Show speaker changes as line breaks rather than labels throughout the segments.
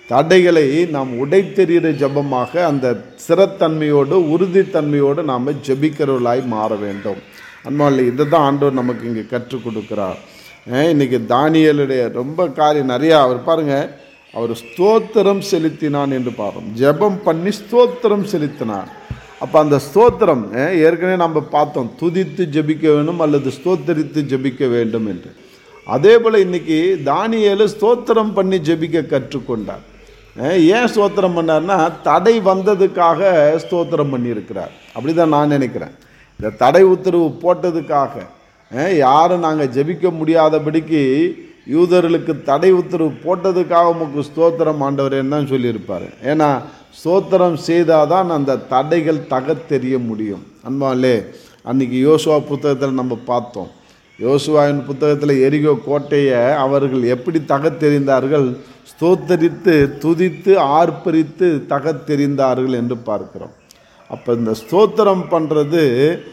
தடைகளை நாம் உடைத்தெறிகிற ஜெபமாக அந்த ஸ்திரத்தன்மையோடு உறுதித்தன்மையோடு நாம் ஜெபிக்கிறவர்களாய் மாற வேண்டும் அன்பால் இதை தான் ஆண்டவர் நமக்கு இங்கே கற்றுக் கொடுக்கிறார் அஹ் இன்னைக்கு தானியலுடைய ரொம்ப காரியம் நிறையா அவர் பாருங்க அவர் ஸ்தோத்திரம் செலுத்தினான் என்று பாரும் ஜெபம் பண்ணி ஸ்தோத்திரம் செலுத்தினான் அப்போ அந்த ஸ்தோத்திரம் அஹ் ஏற்கனவே நம்ம பார்த்தோம் துதித்து ஜெபிக்க வேண்டும் அல்லது ஸ்தோத்தரித்து ஜெபிக்க வேண்டும் என்று அதே போல் இன்னைக்கு தானியேலு ஸ்தோத்திரம் பண்ணி ஜெபிக்க கற்றுக்கொண்டார் அஹ் ஏன் ஸ்தோத்திரம் பண்ணார்னா தடை வந்ததுக்காக ஸ்தோத்திரம் பண்ணியிருக்கிறார் அப்படி தான் நான் நினைக்கிறேன் இந்த தடை உத்தரவு போட்டதுக்காக அஹ் யாரும் நாங்கள் ஜெபிக்க முடியாதபடிக்கு யூதர்களுக்கு தடை உத்தரவு போட்டதுக்காக உமக்கு ஸ்தோத்திரம் ஆண்டவரேன்னு தான் சொல்லியிருப்பார் ஏன்னா ஸ்தோத்திரம் செய்தால் தான் அந்த தடைகள் தகத்தெறிய முடியும் அன்பாலே அன்னைக்கு யோசுவா புத்தகத்தில் நம்ம பார்த்தோம் யோசுவாவின் புத்தகத்தில் எரிகோ கோட்டையை அவர்கள் எப்படி தகத்தெறிந்தார்கள் ஸ்தோத்தரித்து துதித்து ஆர்ப்பரித்து தகத்தெறிந்தார்கள் என்று பார்க்கிறோம் அப்போ இந்த ஸ்தோத்திரம் பண்ணுறது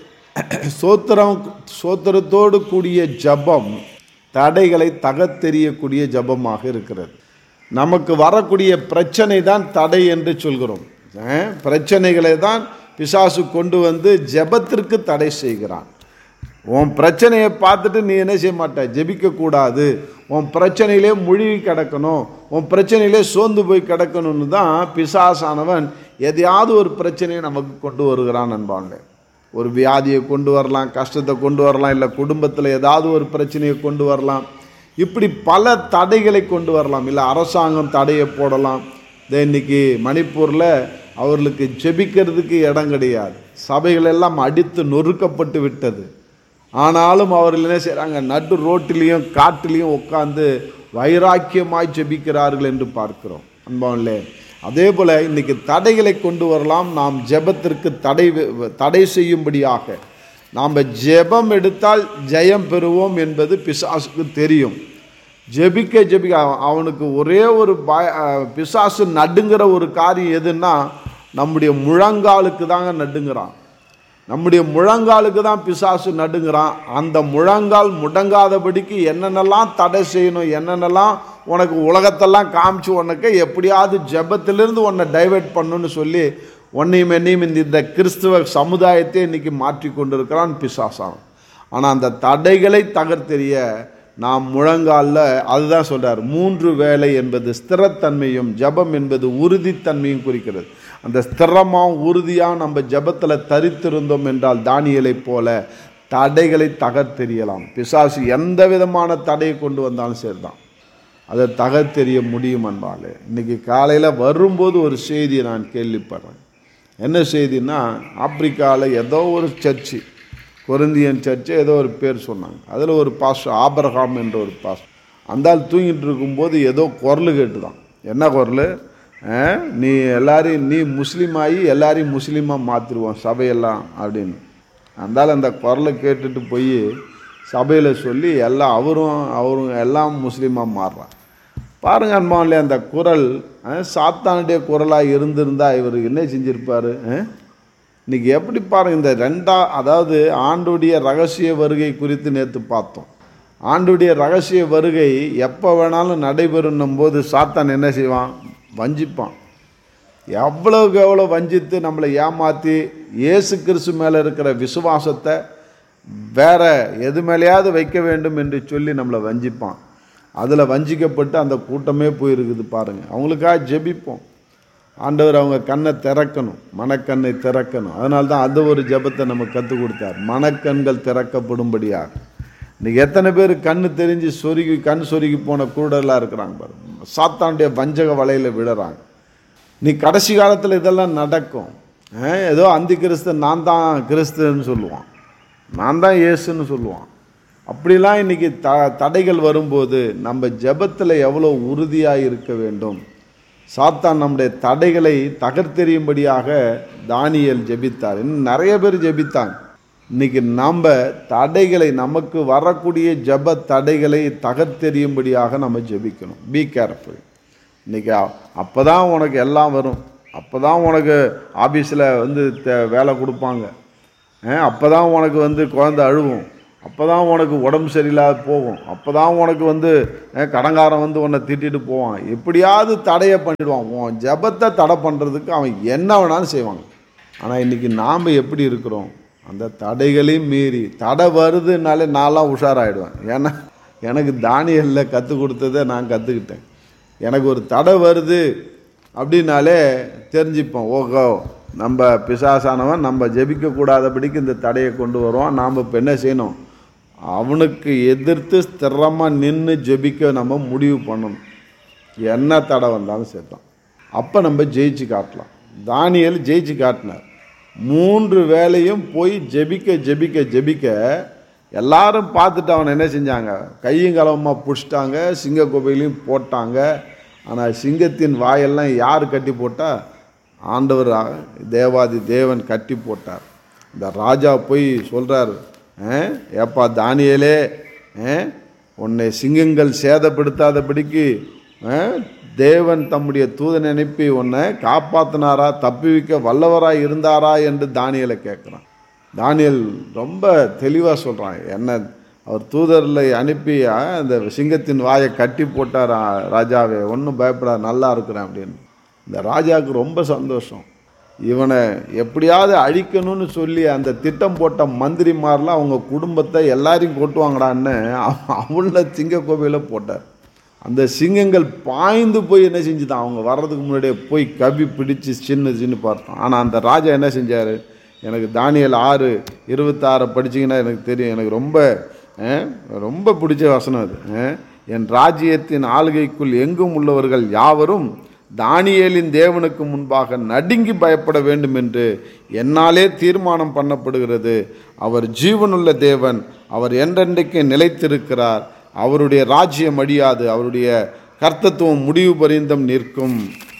ஸ்தோத்திரம் ஸ்தோத்திரத்தோடு கூடிய ஜபம் தடைகளை தகத்தெறியக்கூடிய ஜபமாக இருக்கிறது நமக்கு வரக்கூடிய பிரச்சனை தான் தடை என்று சொல்கிறோம் அஹ், பிரச்சனைகளை தான் பிசாசு கொண்டு வந்து ஜெபத்திற்கு தடை செய்கிறான் உன் பிரச்சனையை பார்த்துட்டு நீ என்ன செய்ய மாட்ட ஜெபிக்கக்கூடாது உன் பிரச்சனையிலே முழுகி கிடக்கணும் உன் பிரச்சனையிலே சோர்ந்து போய் கிடக்கணும்னு தான் பிசாசானவன் எதையாவது ஒரு பிரச்சனையை நமக்கு கொண்டு வருகிறான் நண்பாங்க ஒரு வியாதியை கொண்டு வரலாம் கஷ்டத்தை கொண்டு வரலாம் இல்லை குடும்பத்தில் ஏதாவது ஒரு பிரச்சனையை கொண்டு வரலாம் இப்படி பல தடைகளை கொண்டு வரலாம் இல்லை அரசாங்கம் தடையை போடலாம் இதோ இன்னைக்கு மணிப்பூரில் அவர்களுக்கு ஜெபிக்கிறதுக்கு இடம் கிடையாது சபைகள் எல்லாம் அடித்து நொறுக்கப்பட்டு விட்டது ஆனாலும் அவர்கள் என்ன செய்கிறாங்க நடு ரோட்டிலையும் காட்டிலையும் உட்காந்து வைராக்கியமாய் ஜெபிக்கிறார்கள் என்று பார்க்கிறோம் அன்பாவிலே அதே போல் இன்னைக்கு தடைகளை கொண்டு வரலாம் நாம் ஜெபத்திற்கு தடை வி- தடை செய்யும்படியாக நாம் ஜெபம் எடுத்தால் ஜெயம் பெறுவோம் என்பது பிசாசுக்கு தெரியும் ஜெபிக்க ஜெபிக்க அவ- அவனுக்கு ஒரே ஒரு பய அஹ், பிசாசு நடுங்கிற ஒரு காரியம் எதுன்னா நம்முடைய முழங்காலுக்கு தாங்க நடுங்கிறான் நம்முடைய முழங்காலுக்கு தான் பிசாசு நடுங்கிறான் அந்த முழங்கால் முடங்காதபடிக்கு என்னென்னலாம் தடை செய்யணும் என்னென்னலாம் உனக்கு உலகத்தெல்லாம் காமிச்சு உனக்கு எப்படியாவது ஜெபத்திலிருந்து உன்னை டைவர்ட் பண்ணணும்னு சொல்லி உன்னையும் என்னையும் இந்த இந்த கிறிஸ்துவ சமுதாயத்தை இன்னைக்கு மாற்றி கொண்டிருக்கிறான் பிசாசான் ஆனால் அந்த தடைகளை தகர்த்தெறிய நாம் முழங்காலில் அதுதான் சொல்றார் மூன்று வேலை என்பது ஸ்திரத்தன்மையும் ஜெபம் என்பது உறுதித்தன்மையும் குறிக்கிறது அந்த ஸ்திரமாக உறுதியாக நம்ம ஜெபத்தில் தரித்திருந்தோம் என்றால் தானியலைப் போல தடைகளை தகர்த்தெறியலாம் பிசாசு எந்த விதமான தடையை கொண்டு வந்தாலும் சரிதான் அதை தகர்த்தெறிய முடியும் அன்பாலே இன்னைக்கு காலையில் வரும்போது ஒரு செய்தியை நான் கேள்விப்படுறேன் என்ன செய்தின்னா ஆப்பிரிக்காவில் ஏதோ ஒரு சர்ச்சு கொரிந்தியன் சர்ச்சு ஏதோ ஒரு பேர் சொன்னாங்க அதில் ஒரு பாஸ்டர் ஆபரகாம் என்ற ஒரு பாஸ்டர் அந்த ஆள் தூங்கிட்டு இருக்கும்போது ஏதோ குரல் கேட்டுதான் என்ன குரல் நீ எல்லாரையும் நீ முஸ்லீம் ஆகி எல்லாரையும் முஸ்லீமாக மாற்றிடுவோம் சபையெல்லாம் அப்படின்னு அந்த ஆள் அந்த குரலை கேட்டுட்டு போய் சபையில் சொல்லி எல்லாம் அவரும் அவரும் எல்லாம் முஸ்லீமாக மாறுறான் பாருங்க அன்பாவிலே அந்த குரல் அஹ், சாத்தானுடைய குரலாக இருந்திருந்தா இவர் என்ன செஞ்சிருப்பாரு அஹ்? இன்னைக்கு எப்படி பாருங்க இந்த ரெண்டா அதாவது ஆண்டுடைய ரகசிய வருகை குறித்து நேற்று பார்த்தோம் ஆண்டுடைய ரகசிய வருகை எப்போ வேணாலும் நடைபெறும் போது சாத்தான் என்ன செய்வான் வஞ்சிப்பான் எவ்வளவுக்கு எவ்வளோ வஞ்சித்து நம்மளை ஏமாற்றி இயேசு கிறிஸ்து மேலே இருக்கிற விசுவாசத்தை வேற எது மேலேயாவது வைக்க வேண்டும் என்று சொல்லி நம்மளை வஞ்சிப்பான் அதில் வஞ்சிக்கப்பட்டு அந்த கூட்டமே போயிருக்குது பாருங்க அவங்களுக்காக ஜெபிப்போம் ஆண்டவர் அவங்க கண்ணை திறக்கணும் மனக்கண்ணை திறக்கணும் அதனால தான் அது ஒரு ஜெபத்தை நம்ம கற்றுக் கொடுத்தார் மனக்கண்கள் திறக்கப்படும்படியாக இன்னைக்கு எத்தனை பேர் கண்ணு தெரிஞ்சு சொருகி கண் சொருகி போன குருடர்களாக இருக்கிறாங்க பாருங்க சாத்தானுடைய வஞ்சக வலையில் விடுறாங்க நீ கடைசி காலத்தில் இதெல்லாம் நடக்கும் அஹ், ஏதோ அந்தி கிறிஸ்து நான் தான் கிறிஸ்துன்னு சொல்லுவான் நான் தான் இயேசுன்னு சொல்லுவான் அப்படிலாம் இன்னைக்கு த தடைகள் வரும்போது நம்ம ஜெபத்தில் எவ்வளோ உறுதியாக இருக்க வேண்டும் சாத்தான் நம்முடைய தடைகளை தகர்த்தெறியும்படியாக தானியேல் ஜெபித்தார் இன்னும் நிறைய பேர் ஜெபித்தாங்க இன்னைக்கு நம்ம தடைகளை நமக்கு வரக்கூடிய ஜெப தடைகளை தகர்த்தெறியும்படியாக நம்ம ஜெபிக்கணும் பி கேர்ஃபுல் இன்னைக்கு அப்போ தான் உனக்கு எல்லாம் வரும் அப்போ தான் உனக்கு ஆஃபீஸில் வந்து தே- வேலை கொடுப்பாங்க அப்போ தான் உனக்கு வந்து குழந்தை அழுவும் அப்போ தான் உனக்கு உடம்பு சரியில்லாத போகும் அப்போ தான் உனக்கு வந்து அஹ், கடங்காரன் வந்து உன்னை திட்டிட்டு போவான் எப்படியாவது தடையை பண்ணிடுவான் உன் ஜெபத்தை தடை பண்ணுறதுக்கு அவன் என்ன வேணாலும் செய்வாங்க ஆனால் இன்றைக்கி நாம் எப்படி இருக்கிறோம் அந்த தடைகளையும் மீறி தடை வருதுனாலே நான்லாம் உஷாராயிடுவேன் ஏன்னா எனக்கு தானியலில் கற்றுக் கொடுத்ததை நான் கற்றுக்கிட்டேன் எனக்கு ஒரு தடை வருது அப்படின்னாலே தெரிஞ்சுப்போம் ஓகோ நம்ம பிசாசானவன் நம்ம ஜெபிக்க கூடாதபடிக்கு இந்த தடையை கொண்டு வருவான் நாம் இப்போ என்ன செய்யணும் அவனுக்கு எதிர்த்து ஸ்திரமாக நின்று ஜெபிக்க நம்ம முடிவு பண்ணணும் என்ன தடை வந்தாலும் சேர்த்தான் அப்போ நம்ம ஜெயிச்சு காட்டலாம் தானியல் ஜெயிச்சு காட்டினார் மூன்று வேலையும் போய் ஜெபிக்க ஜெபிக்க ஜெபிக்க எல்லாரும் பார்த்துட்டு அவனை என்ன செஞ்சாங்க கையும் களவுமாக பிடிச்சிட்டாங்க சிங்க கோப்பையிலையும் போட்டாங்க ஆனால் சிங்கத்தின் வாயெல்லாம் யார் கட்டி போட்டா ஆண்டவர் தேவாதி தேவன் கட்டி போட்டார் இந்த ராஜா போய் சொல்கிறார் ஏப்பா தானியலே ஆ, உன்னை சிங்கங்கள் சேதப்படுத்தாதபடிக்கு ஆ, தேவன் தம்முடைய தூதனை அனுப்பி உன்னை காப்பாத்தினாரா தப்புவிக்க வல்லவராய் இருந்தாரா என்று தானியலை கேட்குறான் தானியல் ரொம்ப தெளிவாக சொல்கிறான் என்ன அவர் தூதரில் அனுப்பி ஆ, அந்த சிங்கத்தின் வாயை கட்டி போட்டார் ஆ, ராஜாவே ஒன்றும் பயப்படாத நல்லா இருக்கிறேன் அப்படின்னு இந்த ராஜாவுக்கு ரொம்ப சந்தோஷம் இவனை எப்படியாவது அழிக்கணும்னு சொல்லி அந்த திட்டம் போட்ட மந்திரிமாரெலாம் அவங்க குடும்பத்தை எல்லாரையும் கொட்டுவாங்கடான்னு அவள சிங்க கோவையில் போட்டார் அந்த சிங்கங்கள் பாய்ந்து போய் என்ன செஞ்சுதான் அவங்க வர்றதுக்கு முன்னாடியே போய் கவி பிடிச்சு சின்ன சின்ன பார்த்தோம் ஆனால் அந்த ராஜா என்ன செஞ்சார் எனக்கு தானியல் ஆறு இருபத்தாறை படிச்சீங்கன்னா எனக்கு தெரியும் எனக்கு ரொம்ப அஹ், ரொம்ப பிடிச்ச வசனம் அது அஹ், என் ராஜ்யத்தின் ஆளுகைக்குள் எங்கும் உள்ளவர்கள் யாவரும் தானியேலின் தேவனுக்கு முன்பாக நடுங்கி பயப்பட வேண்டும் என்று என்னாலே தீர்மானம் பண்ணப்படுகிறது அவர் ஜீவனுள்ள தேவன் அவர் என்றென்றைக்கு நிலைத்திருக்கிறார் அவருடைய ராஜ்யம் அழியாது அவருடைய கர்த்தத்துவம் முடிவு பரிந்தம் நிற்கும்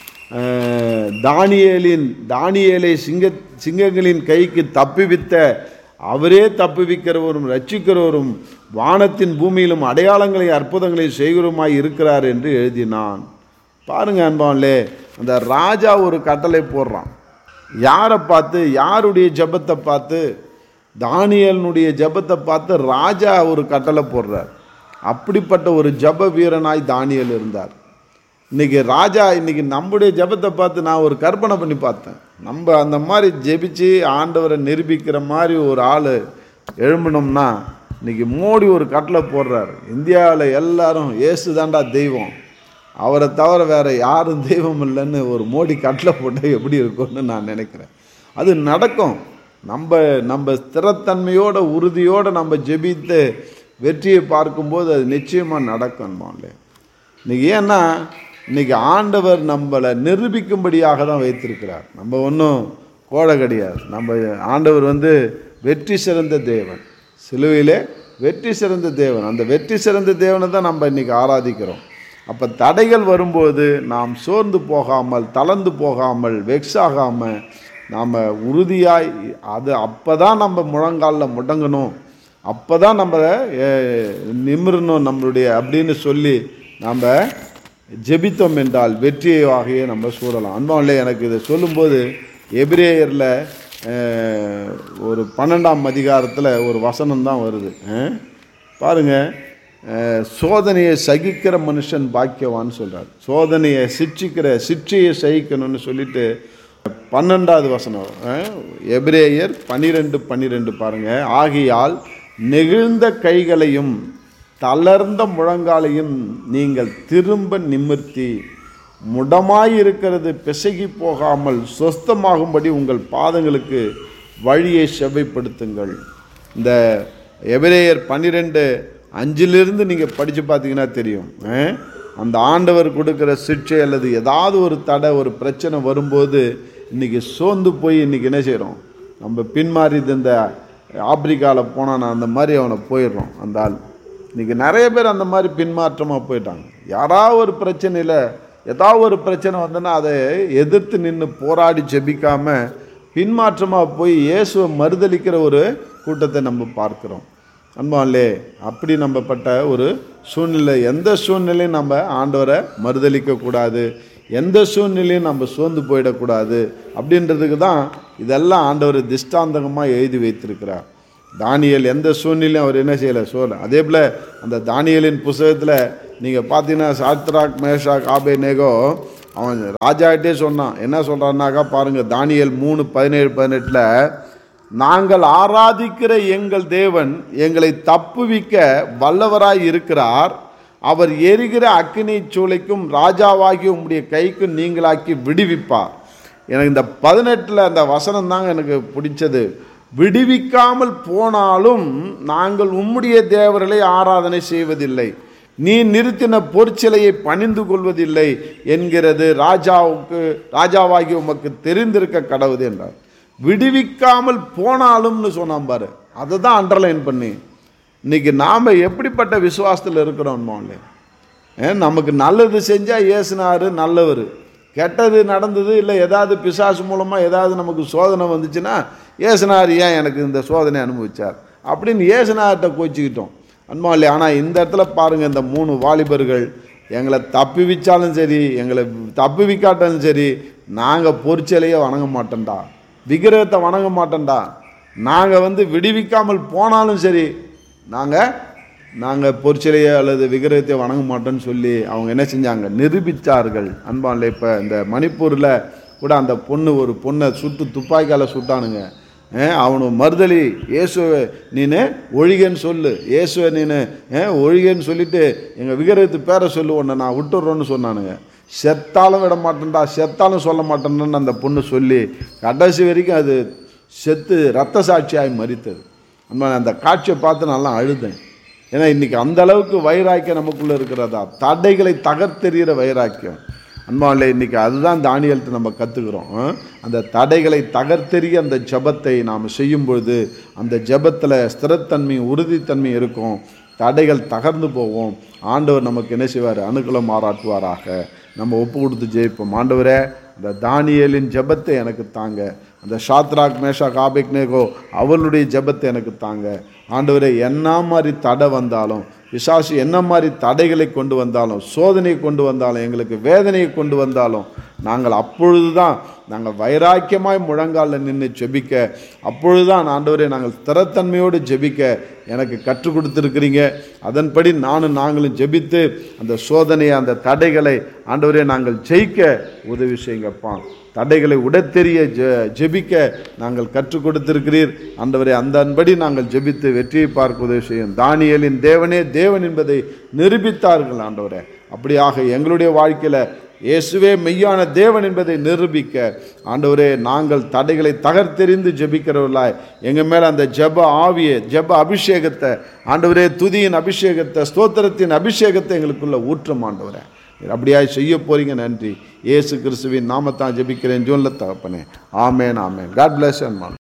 அஹ், தானியேலின் தானியேலை சிங்க சிங்கங்களின் கைக்கு தப்புவித்த அவரே தப்புவிக்கிறவரும் ரட்சிக்கிறவரும் வானத்தின் பூமியிலும் அடையாளங்களை அற்புதங்களை செய்கிறவருமாய் இருக்கிறார் என்று எழுதினான் பாருங்க அன்பான்லே அந்த ராஜா ஒரு கட்டளை போடுறான் யாரை பார்த்து யாருடைய ஜெபத்தை பார்த்து தானியலினுடைய ஜெபத்தை பார்த்து ராஜா ஒரு கட்டளை போடுறார் அப்படிப்பட்ட ஒரு ஜெப வீரனாய் தானியல் இருந்தார் இன்னைக்கு ராஜா இன்னைக்கு நம்முடைய ஜெபத்தை பார்த்து நான் ஒரு கற்பனை பண்ணி பார்த்தேன் நம்ம அந்த மாதிரி ஜெபிச்சு ஆண்டவரை நிரூபிக்கிற மாதிரி ஒரு ஆள் எழும்பினோம்னா இன்னைக்கு மோடி ஒரு கட்டளை போடுறார் இந்தியாவில் எல்லாரும் இயேசு தாண்டா தெய்வம் அவரை தவிர வேற யாரும் தெய்வம் இல்லைன்னு ஒரு மோடி கட்டளை போட்டால் எப்படி இருக்கும்னு நான் நினைக்கிறேன் அது நடக்கும் நம்ம நம்ம ஸ்திரத்தன்மையோட உறுதியோட நம்ம ஜெபித்து வெற்றியை பார்க்கும்போது அது நிச்சயமாக நடக்கும் அன்பான்லே இன்னைக்கு ஏன்னா இன்னைக்கு ஆண்டவர் நம்மளை நிரூபிக்கும்படியாக தான் வைத்திருக்கிறார் நம்ம ஒன்றும் கோழை கிடையாது நம்ம ஆண்டவர் வந்து வெற்றி சிறந்த தேவன் சிலுவையிலே வெற்றி சிறந்த தேவன் அந்த வெற்றி சிறந்த தேவனை தான் நம்ம இன்னைக்கு ஆராதிக்கிறோம் அப்போ தடைகள் வரும்போது நாம் சோர்ந்து போகாமல் தளர்ந்து போகாமல் வெக்ஸ் ஆகாமல் நாம் உறுதியாய் அது அப்போ தான் நம்ம முழங்காலில் முடங்கணும் அப்போ தான் நம்ம அஹ், நிமிரணும் நம்மளுடைய அப்படின்னு சொல்லி நம்ம ஜெபித்தோம் என்றால் வெற்றியாகியே நம்ம சூழலாம் அன்பாவில்லை எனக்கு இதை சொல்லும்போது எபிரேயரில் அஹ், ஒரு பன்னெண்டாம் அதிகாரத்தில் ஒரு வசனம் தான் வருது அஹ், பாருங்க அஹ், சோதனையை சகிக்கிற மனுஷன் பாக்கியவான்னு சொல்றார் சோதனையை சிட்சிக்கிற சிற்றையை சகிக்கணும்னு சொல்லிட்டு பன்னெண்டாவது வசனம் அஹ், எபிரேயர் பனிரெண்டு பன்னிரெண்டு பாருங்க ஆகையால் நெகிழ்ந்த கைகளையும் தளர்ந்த முழங்காலையும் நீங்கள் திரும்ப நிமிர்த்தி முடமாயிருக்கிறது பிசகி போகாமல் சொஸ்தமாகும்படி உங்கள் பாதங்களுக்கு வழியை செவ்வைப்படுத்துங்கள் இந்த எபிரேயர் பன்னிரெண்டு அஞ்சிலிருந்து நீங்கள் படித்து பார்த்தீங்கன்னா தெரியும் அஹ்? அந்த ஆண்டவர் கொடுக்குற சிக்ஷை அல்லது ஏதாவது ஒரு தடை ஒரு பிரச்சனை வரும்போது இன்றைக்கி சோர்ந்து போய் இன்றைக்கி என்ன செய்கிறோம் நம்ம பின்மாறி இந்த ஆப்பிரிக்காவில் போனான் அந்த மாதிரி அவனை போயிடுறோம் அந்த ஆள் இன்றைக்கி நிறைய பேர் அந்த மாதிரி பின்மாற்றமாக போயிட்டாங்க யாராவது ஒரு பிரச்சனையில் ஏதாவது ஒரு பிரச்சனை வந்ததுன்னா அதை எதிர்த்து நின்று போராடி ஜெபிக்காம பின்மாற்றமாக போய் இயேசுவை மறுதலிக்கிற ஒரு கூட்டத்தை நம்ம பார்க்குறோம் அன்பான்லே அப்படி நம்பப்பட்ட ஒரு சூழ்நிலை எந்த சூழ்நிலையும் நம்ம ஆண்டவரை மறுதலிக்க கூடாது எந்த சூழ்நிலையும் நம்ம சோர்ந்து போயிடக்கூடாது அப்படின்றதுக்கு தான் இதெல்லாம் ஆண்டவர் திஷ்டாந்தகமாக எழுதி வைத்திருக்கிறார் தானியேல் எந்த சூழ்நிலையும் அவர் என்ன செய்யலை சோழ அதே போல் அந்த தானியேலின் புஸ்தகத்தில் நீங்கள் பார்த்தீங்கன்னா சாத்ராக் மேஷாக் ஆபே நேகோ அவன் ராஜாகிட்டே சொன்னான் என்ன சொல்கிறான்னாக்கா பாருங்கள் தானியேல் மூணு பதினேழு பதினெட்டில் நாங்கள் ஆராதிக்கிற எங்கள் தேவன் எங்களை தப்புவிக்க வல்லவராய் இருக்கிறார் அவர் எரிகிற அக்கினி சூளைக்கும் ராஜாவாகி உம்முடைய கைக்கும் நீங்களாக்கி விடுவிப்பார் எனக்கு இந்த பதினெட்டில் அந்த வசனம் தாங்க எனக்கு பிடிச்சது விடுவிக்காமல் போனாலும் நாங்கள் உம்முடைய தேவர்களை ஆராதனை செய்வதில்லை நீ நிறுத்தின பொற்சிலையை பணிந்து கொள்வதில்லை என்கிறது ராஜாவுக்கு ராஜாவாகி உமக்கு தெரிந்திருக்க கடவுது என்றார் விடுவிக்காமல் போனாலும்னு சொன்னான் பாரு அதை தான் அண்டர்லைன் பண்ணி இன்னைக்கு நாம் எப்படிப்பட்ட விசுவாசத்தில் இருக்கிறோம் ஏன் நமக்கு நல்லது செஞ்சால் ஏசுனாரு நல்லவர் கெட்டது நடந்தது இல்லை ஏதாவது பிசாசு மூலமாக ஏதாவது நமக்கு சோதனை வந்துச்சுன்னா ஏசுனார் ஏன் எனக்கு இந்த சோதனை அனுபவிச்சார் அப்படின்னு ஏசுனார்கிட்ட கோச்சிக்கிட்டோம் அன்பாலே ஆனால் இந்த இடத்துல பாருங்கள் இந்த மூணு வாலிபர்கள் எங்களை தப்புவிச்சாலும் சரி எங்களை தப்புவிக்காட்டாலும் சரி நாங்கள் பொறிச்சலையே வணங்க மாட்டோம்டா விக்கிரகத்தை வணங்க மாட்டோம்டா நாங்கள் வந்து விடுவிக்காமல் போனாலும் சரி நாங்கள் நாங்கள் பொற்சிலையை அல்லது விக்கிரகத்தை வணங்க மாட்டோம்னு சொல்லி அவங்க என்ன செஞ்சாங்க நிரூபித்தார்கள் அன்பான்ல இப்போ இந்த மணிப்பூரில் கூட அந்த பொண்ணு ஒரு பொண்ணை சுட்டு துப்பாக்கியால் சுட்டானுங்க ஏன் அவனு மறுதலி இயேசுவை நீனு ஒழிகன்னு சொல்லு இயேசுவை நீனு ஏன் ஒழிகன்னு சொல்லிட்டு எங்கள் விக்கிரகத்து பேரை சொல்லு உன்னை நான் விட்டுறோன்னு சொன்னானுங்க செத்தாலும் விட மாட்டேன்டா செத்தாலும் சொல்ல மாட்டேன்னு அந்த பொண்ணு சொல்லி கடைசி வரைக்கும் அது செத்து ரத்த சாட்சியாய் மறித்தது அன்பான அந்த காட்சியை பார்த்து நல்லா அழுதேன் ஏன்னா இன்றைக்கி அந்த அளவுக்கு வைராக்கியம் நமக்குள்ளே இருக்கிறதா தடைகளை தகர்த்தெறிகிற வைராக்கியம் அன்பாவில் இன்றைக்கி அதுதான் தானியல்ட்டு நம்ம கற்றுக்குறோம் அந்த தடைகளை தகர்த்தெறிய அந்த ஜபத்தை நாம் செய்யும் பொழுது அந்த ஜபத்தில் ஸ்திரத்தன்மை உறுதித்தன்மை இருக்கும் தடைகள் தகர்ந்து போவோம் ஆண்டவர் நமக்கு என்ன செய்வார் அனுகூலம் மாறாட்டுவாராக நம்ம ஒப்பு கொடுத்து ஜெயிப்போம் ஆண்டவரே அந்த தானியலின் ஜபத்தை எனக்கு தாங்க அந்த ஷாத்ராக் மேஷா காபிக்னேகோ அவளுடைய ஜபத்தை எனக்கு தாங்க ஆண்டவரே என்ன மாதிரி தடை வந்தாலும் பிசாசு என்ன மாதிரி தடைகளை கொண்டு வந்தாலும் சோதனையை கொண்டு வந்தாலும் எங்களுக்கு வேதனையை கொண்டு வந்தாலும் நாங்கள் அப்பொழுது தான் நாங்கள் வைராக்கியமாய் முழங்காலில் நின்று ஜெபிக்க அப்பொழுது தான் ஆண்டவரே நாங்கள் ஸ்திரத்தன்மையோடு ஜெபிக்க எனக்கு கற்றுக் கொடுத்துருக்கிறீங்க அதன்படி நானும் நாங்களும் ஜெபித்து அந்த சோதனையை அந்த தடைகளை ஆண்டவரே நாங்கள் ஜெயிக்க உதவி செய்யுங்கப்பா தடைகளை உடத்தெரிய ஜெ ஜெபிக்க நாங்கள் கற்றுக் கொடுத்திருக்கிறீர் ஆண்டவரே அந்த அன்படி நாங்கள் ஜெபித்து வெற்றியை பார்க்க உதவி செய்யும் தானியலின் தேவனே தேவன் என்பதை நிரூபித்தார்கள் ஆண்டவரே அப்படியாக எங்களுடைய வாழ்க்கையில் இயேசுவே மெய்யான தேவன் என்பதை நிரூபிக்க ஆண்டவரே நாங்கள் தடைகளை தகர்த்தெறிந்து ஜெபிக்கிறவர்களாய் எங்கள் மேலே அந்த ஜெப ஆவியை ஜெப அபிஷேகத்தை ஆண்டவரே துதியின் அபிஷேகத்தை ஸ்தோத்திரத்தின் அபிஷேகத்தை எங்களுக்குள்ள ஊற்றம் ஆண்டவரே அப்படியாய் செய்ய போறீங்க நன்றி இயேசு கிறிஸ்துவின் நாமத்தான் ஜெபிக்கிறேன் ஜூனில் தகப்பனே ஆமேன் ஆமேன் காட் பிளஸ் அண்ட்